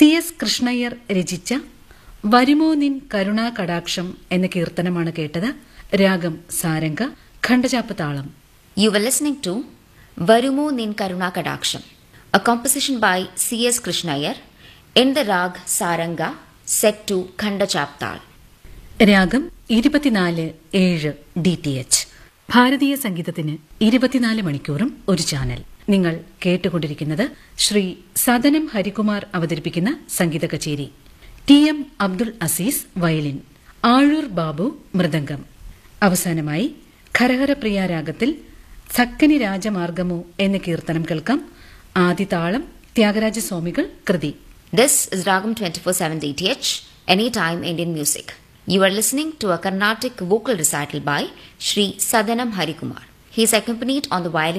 C S Krishna Iyer രചിച്ച വരുമോ നിൻ കരുണാ കടാക്ഷം എന്ന കീർത്തനമാണ് കേട്ടത് രാഗം സാരംഗ ഖണ്ഡചാപ്പ് താളം You were listening to Varumo Nin Karuna Kadaksham, a composition by C.S. Krishnayar in the rag Saranga set to Khanda Chaptal. രാഗം ഇരുപത്തിനാല് ഏഴ് ഡി ടി എച്ച് ഭാരതീയ സംഗീതത്തിന് ഇരുപത്തിനാല് മണിക്കൂറും ഒരു ചാനൽ നിങ്ങൾ കേട്ടുകൊണ്ടിരിക്കുന്നത് ശ്രീ സദനം ഹരികുമാർ അവതരിപ്പിക്കുന്ന സംഗീത കച്ചേരി T M Abdul Azeez violin Azhoor Babu mridangam അവസാനമായി ഖരഹരപ്രിയ രാഗത്തിൽ സക്കനി രാജമാർഗമോ എന്ന കീർത്തനം കേൾക്കാം ആദിതാളം ത്യാഗരാജസ്വാമികൾ കൃതി This is Ragam 24/7 DTH, Anytime Indian Music. You are listening to a Carnatic vocal recital by Sri Sadanam Harikumar. He is accompanied on the violin